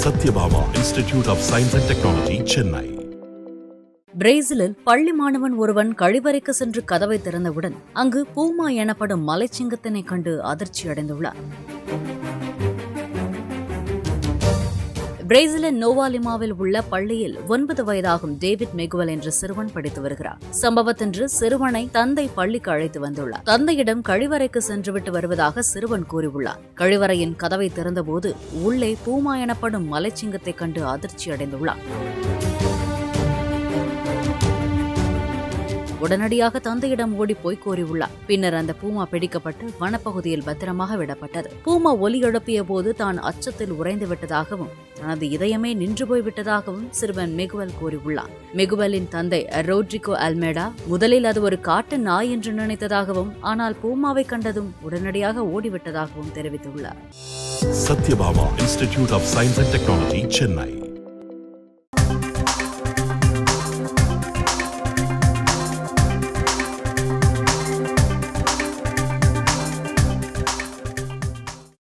Satyabama Institute of Science and Technology, Chennai. பிரேசிலில் பள்ளி மாணவன் ஒருவன் கழிவறைக்கு சென்று கதவை திறந்தவுடன் அங்கு பூமா எனப்படும் மலைச்சிங்கத்தினை கண்டு அதிர்ச்சி அடைந்துள்ளார் பிரேசிலின் நோவாலிமாவில் உள்ள பள்ளியில் ஒன்பது வயதாகும் டேவிட் மெகுவல் என்ற சிறுவன் படித்து வருகிறார் சம்பவத்தன்று சிறுவனை தந்தை பள்ளிக்கு அழைத்து வந்துள்ளார் தந்தையிடம் கழிவறைக்கு சென்றுவிட்டு வருவதாக சிறுவன் கூறியுள்ளார் கழிவறையின் கதவை திறந்தபோது உள்ளே பூமா எனப்படும் மலைச்சிங்கத்தை கண்டு அதிர்ச்சி அடைந்துள்ளார் உடனடியாக தந்தையிடம் ஓடிப்போய் கூறியுள்ளார் பின்னர் அந்த பூமா பிடிக்கப்பட்டு வனப்பகுதியில் பத்திரமாக விடப்பட்டது பூமா ஒலி எழுப்பிய போது தான் அச்சத்தில் உறைந்து விட்டதாகவும் தனது இதயமே நின்று போய்விட்டதாகவும் சிறுவன் மெகுவல் கூறியுள்ளார் மெகுவலின் தந்தை ரோட்ரிகோ அல்மேடா முதலில் அது ஒரு காட்டு நாய் என்று நினைத்ததாகவும் ஆனால் பூமாவை கண்டதும் உடனடியாக ஓடிவிட்டதாகவும் தெரிவித்துள்ளார் Satyabama Institute of Science and Technology, Chennai.